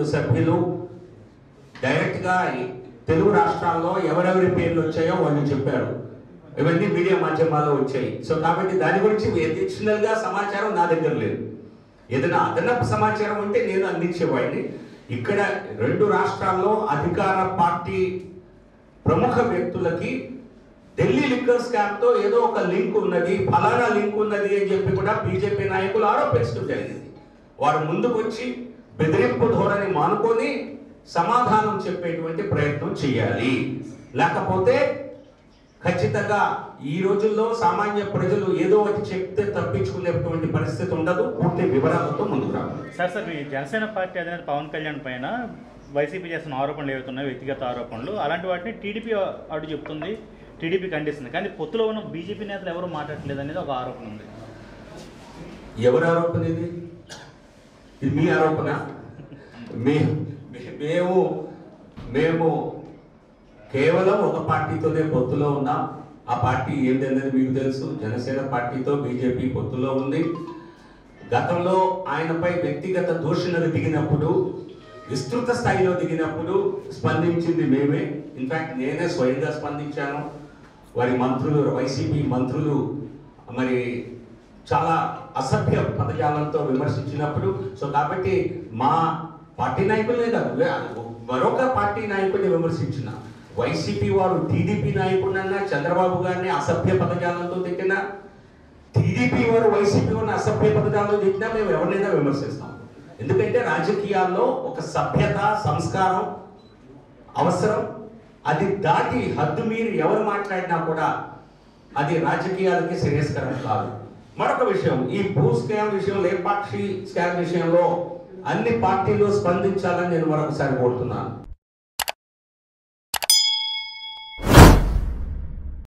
parliament సభ్యులు డైరెక్ట్గా ఈ తెలుగు రాష్ట్రాల్లో ఎవరెవరి పేర్లు వచ్చాయో వాళ్ళు చెప్పారు ఇవన్నీ మీడియా మాధ్యమాల్లో వచ్చాయి సో కాబట్టి దాని గురించి అడిషనల్ గా సమాచారం నా దగ్గర లేదు ఏదైనా అదనపు సమాచారం ఉంటే నేను అందించేవాడిని ఇక్కడ రెండు రాష్ట్రాల్లో అధికార పార్టీ ప్రముఖ వ్యక్తులకి ఢిల్లీ లిక్కర్ స్కామ్ తో ఏదో ఒక లింక్ ఉన్నది ఫలానా లింక్ ఉన్నది అని చెప్పి కూడా బీజేపీ నాయకులు ఆరోపించడం జరిగింది వారు ముందుకు వచ్చి బెదిరింపు ధోరణి మానుకొని సమాధానం చెప్పేటువంటి ప్రయత్నం చేయాలి లేకపోతే ఖచ్చితంగా ఈ రోజుల్లో సామాన్య ప్రజలు ఏదో ఒకటి చెప్తే తప్పించుకునేటువంటి పరిస్థితి ఉండదు పూర్తి వివరాలతో ముందుకు రావాలి సార్ సార్ ఈ జనసేన పార్టీ అధినేత పవన్ కళ్యాణ్ పైన వైసీపీ చేస్తున్న ఆరోపణలు ఏవైతున్నాయో వ్యక్తిగత ఆరోపణలు అలాంటి వాటిని టీడీపీ అటు చెప్తుంది టీడీపీ ఖండిస్తుంది కానీ పొత్తులో ఉన్న బీజేపీ నేతలు ఎవరు మాట్లాడట్లేదు అనేది ఒక ఆరోపణ ఉంది ఎవరి ఆరోపణ ఇది ఇది మీ ఆరోపణ మే- మే- మేము మేము కేవలం ఒక పార్టీతోనే పొత్తులో ఉన్నాం ఆ పార్టీ ఏంటనేది మీకు తెలుసు జనసేన పార్టీతో బీజేపీ పొత్తులో ఉంది గతంలో ఆయనపై వ్యక్తిగత దూషణలు దిగినప్పుడు విస్తృత స్థాయిలో దిగినప్పుడు స్పందించింది మేమే ఇన్ఫాక్ట్ నేనే స్వయంగా స్పందించాను వారి మంత్రులు వైసీపీ మంత్రులు మరి చాలా అసభ్య పదజాలంతో విమర్శించినప్పుడు సో కాబట్టి మా పార్టీ నాయకులే కాదు వే- మరొక పార్టీ నాయకుడిని విమర్శించిన వైసీపీ వారు టీడీపీ నాయకుడినన్నా చంద్రబాబు గారిని అసభ్య పదజాలంతో తిట్టినా టీడీపీ వారు వైసీపీ వారిని అసభ్య పదజాలంతో తిట్టినా మేము ఎవరినైనా విమర్శిస్తాం ఎందుకంటే రాజకీయాల్లో ఒక సభ్యత సంస్కారం అవసరం అది దాటి హద్దు మీరి ఎవరు మాట్లాడినా కూడా అది రాజకీయాలకి శ్రేయస్కరం కాదు మరొక విషయం ఈ భూ స్కామ్ విషయం లేపాక్షి స్కామ్ విషయంలో అన్ని పార్టీలు స్పందించాలని నేను మరొకసారి కోరుతున్నాను